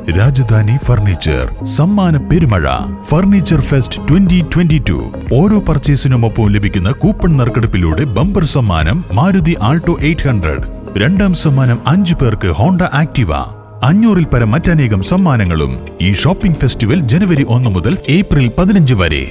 Rajdhani furniture സമ്മാന പെരുമഴ furniture fest twenty twenty two ഓരോ പർച്ചേസിനുമൊപ്പം ലഭിക്കുന്ന കൂപ്പൺ നറുക്കെടുപ്പിലൂടെ ബമ്പർ സമ്മാനം മാരുതി ആൾട്ടോ എയ്റ്റ് ഹൺഡ്രഡ് രണ്ടാം സമ്മാനം അഞ്ചു പേർക്ക് ഹോണ്ട ആക്ടിവ അഞ്ഞൂറിൽ പരം മറ്റനേകം സമ്മാനങ്ങളും ഈ ഷോപ്പിംഗ് ഫെസ്റ്റിവൽ ജനുവരി ഒന്ന് മുതൽ ഏപ്രിൽ പതിനഞ്ച് വരെ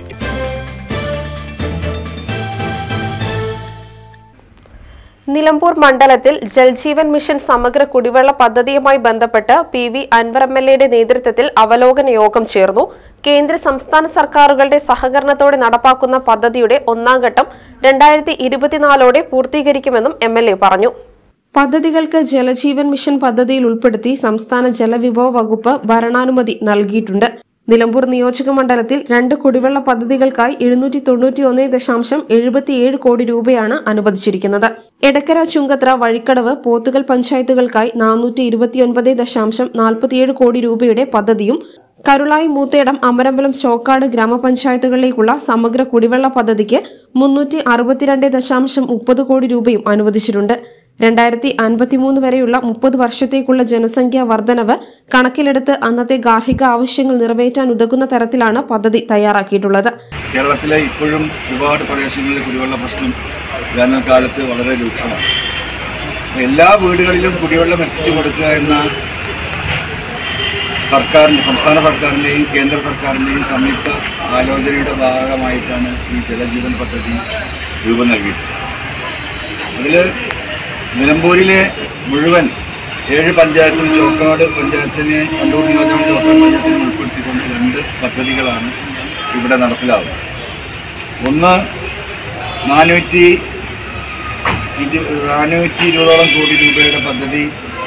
നിലമ്പൂർ മണ്ഡലത്തിൽ ജൽജീവൻ മിഷൻ സമഗ്ര കുടിവെള്ള പദ്ധതിയുമായി ബന്ധപ്പെട്ട് P V Anvar M L എയുടെ നേതൃത്വത്തിൽ അവലോകന യോഗം ചേർന്നു കേന്ദ്ര സംസ്ഥാന സർക്കാരുകളുടെ സഹകരണത്തോടെ നടപ്പാക്കുന്ന പദ്ധതിയുടെ ഒന്നാം ഘട്ടം രണ്ടായിരത്തി ഇരുപത്തിനാലോടെ പൂർത്തീകരിക്കുമെന്നും എം എൽ എ പറഞ്ഞു പദ്ധതികൾക്ക് ജലജീവൻ മിഷൻ പദ്ധതിയിൽ ഉൾപ്പെടുത്തി സംസ്ഥാന ജലവിഭവ വകുപ്പ് ഭരണാനുമതി നൽകിയിട്ടുണ്ട് നിലമ്പൂർ നിയോജക മണ്ഡലത്തിൽ രണ്ട് കുടിവെള്ള പദ്ധതികൾക്കായി എഴുന്നൂറ്റി തൊണ്ണൂറ്റി ഒന്ന് ദശാംശം എഴുപത്തിയേഴ് കോടി രൂപയാണ് അനുവദിച്ചിരിക്കുന്നത് എടക്കര ചുങ്കത്ര വഴിക്കടവ് പോത്തുകൽ പഞ്ചായത്തുകൾക്കായി നാനൂറ്റി ഇരുപത്തിയൊൻപത് ദശാംശം നാൽപ്പത്തിയേഴ് കോടി രൂപയുടെ പദ്ധതിയും കരുളായി മൂത്തേടം അമരമ്പലം ചോക്കാട് ഗ്രാമപഞ്ചായത്തുകളിലേക്കുള്ള സമഗ്ര കുടിവെള്ള പദ്ധതിക്ക് മുന്നൂറ്റി അറുപത്തിരണ്ട് ദശാംശം മുപ്പത് കോടി രൂപയും അനുവദിച്ചിട്ടുണ്ട് രണ്ടായിരത്തി അൻപത്തിമൂന്ന് വരെയുള്ള മുപ്പത് വർഷത്തേക്കുള്ള ജനസംഖ്യാ വർധനവ് കണക്കിലെടുത്ത് അന്നത്തെ ഗാർഹിക ആവശ്യങ്ങൾ നിറവേറ്റാൻ ഉതകുന്ന തരത്തിലാണ് പദ്ധതി തയ്യാറാക്കിയിട്ടുള്ളത് കേരളത്തിലെ ഇപ്പോഴും ഒരുപാട് പ്രദേശങ്ങളിൽ കുടിവെള്ള പ്രശ്നം വേനൽക്കാലത്ത് വളരെ രൂക്ഷമാണ് എല്ലാ വീടുകളിലും കുടിവെള്ളം എത്തിച്ചു കൊടുക്കുക എന്ന സർക്കാരിൻ്റെ സംസ്ഥാന സർക്കാരിൻ്റെയും കേന്ദ്ര സർക്കാരിൻ്റെയും സംയുക്ത ആലോചനയുടെ ഭാഗമായിട്ടാണ് ഈ ജലജീവൻ പദ്ധതി രൂപം നൽകിയിട്ടുള്ളത് അതിൽ നിലമ്പൂരിലെ മുഴുവൻ ഏഴ് പഞ്ചായത്തും ചോക്കാട് പഞ്ചായത്തിനെ കണ്ടൂർ നിയോജകം ചോക്കാട് പഞ്ചായത്തിനെ ഉൾപ്പെടുത്തിക്കൊണ്ട് രണ്ട് പദ്ധതികളാണ് ഇവിടെ നടപ്പിലാവുന്നത് ഒന്ന് നാനൂറ്റി ഇരു നാനൂറ്റി ഇരുപതോളം കോടി രൂപയുടെ പദ്ധതി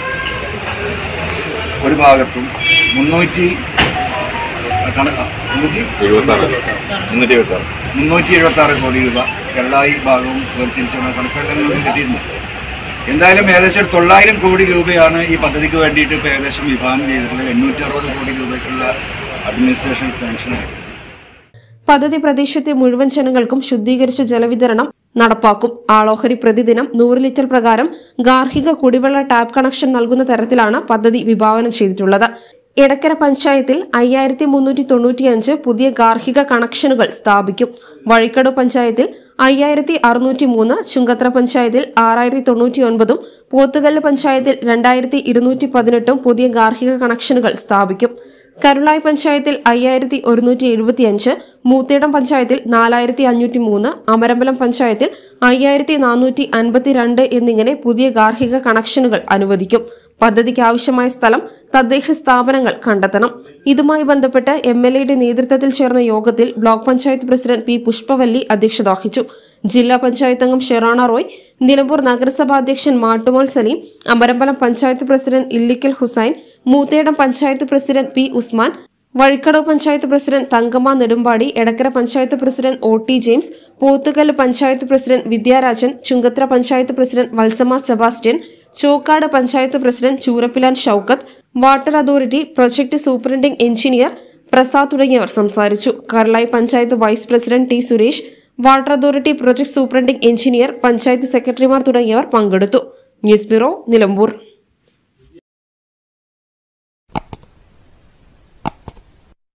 ഒരു ഭാഗത്തും മുന്നൂറ്റി കണക്ക് മുന്നൂറ്റി മുന്നൂറ്റി എഴുപത്തി ആറ് മുന്നൂറ്റി എഴുപത്തി ആറ് കോടി രൂപ കേരളായി ഭാഗവും വേർതിരിച്ചുള്ള കണക്കെല്ലാം നമുക്ക് കിട്ടിയിട്ടുണ്ട് എന്തായാലും ഏകദേശം ഒരു തൊള്ളായിരം കോടി രൂപയാണ് ഈ പദ്ധതിക്ക് വേണ്ടിയിട്ട് ഇപ്പോൾ ഏകദേശം വിഭാവനം ചെയ്തിട്ടുള്ളത് എണ്ണൂറ്റി അറുപത് കോടി രൂപയ്ക്കുള്ള അഡ്മിനിസ്ട്രേഷൻ സാങ്ഷൻ ആയിട്ടുണ്ട് പദ്ധതി പ്രദേശത്തെ മുഴുവൻ ജനങ്ങൾക്കും ശുദ്ധീകരിച്ച ജലവിതരണം നടപ്പാക്കും ആളോഹരി പ്രതിദിനം നൂറ് ലിറ്റർ പ്രകാരം ഗാർഹിക കുടിവെള്ള ടാപ്പ് കണക്ഷൻ നൽകുന്ന തരത്തിലാണ് പദ്ധതി വിഭാവനം ചെയ്തിട്ടുള്ളത് എടക്കര പഞ്ചായത്തിൽ അയ്യായിരത്തി മുന്നൂറ്റി തൊണ്ണൂറ്റിയഞ്ച് പുതിയ ഗാർഹിക കണക്ഷനുകൾ സ്ഥാപിക്കും വഴിക്കടു പഞ്ചായത്തിൽ അയ്യായിരത്തി അറുന്നൂറ്റി മൂന്ന് ചുങ്കത്ര പഞ്ചായത്തിൽ ആറായിരത്തി തൊണ്ണൂറ്റി ഒൻപതും പോത്തുകല്ല് പഞ്ചായത്തിൽ രണ്ടായിരത്തി ഇരുന്നൂറ്റി പതിനെട്ടും പുതിയ ഗാർഹിക കണക്ഷനുകൾ സ്ഥാപിക്കും കരുളായി പഞ്ചായത്തിൽ അയ്യായിരത്തി ഒരുന്നൂറ്റി എഴുപത്തിയഞ്ച് മൂത്തേടം പഞ്ചായത്തിൽ നാലായിരത്തി അഞ്ഞൂറ്റി മൂന്ന് അമരമ്പലം പഞ്ചായത്തിൽ അയ്യായിരത്തി നാനൂറ്റി അൻപത്തിരണ്ട് എന്നിങ്ങനെ പുതിയ ഗാർഹിക കണക്ഷനുകൾ അനുവദിക്കും പദ്ധതിക്ക് ആവശ്യമായ സ്ഥലം തദ്ദേശ സ്ഥാപനങ്ങൾ കണ്ടെത്തണം ഇതുമായി ബന്ധപ്പെട്ട് എം എൽ എയുടെ നേതൃത്വത്തിൽ ചേർന്ന യോഗത്തിൽ block panchayat president P Pushpavalli അധ്യക്ഷത വഹിച്ചു ജില്ലാ പഞ്ചായത്ത് അംഗം ഷെറാണ റോയ് നിലമ്പൂർ നഗരസഭാ അധ്യക്ഷൻ Mattumol Salim Amarambalam panchayat president Illikkal Hussain Moothedam panchayat president P Usman Vazhikkadavu panchayat president Thankamma Nedumpadi Edakkara panchayat president O T James Pothukallu panchayat president Vidyarajan Chungathara panchayat president Valsamma Sebastian Chokkad panchayat president Choorappilan Shoukath water authority project superintending engineer Prasad തുടങ്ങിയവർ സംസാരിച്ചു Karulai panchayat vice president T Suresh water authority project superintending engineer panchayat സെക്രട്ടറിമാർ തുടങ്ങിയവർ പങ്കെടുത്തു ന്യൂസ് ബ്യൂറോ നിലമ്പൂർ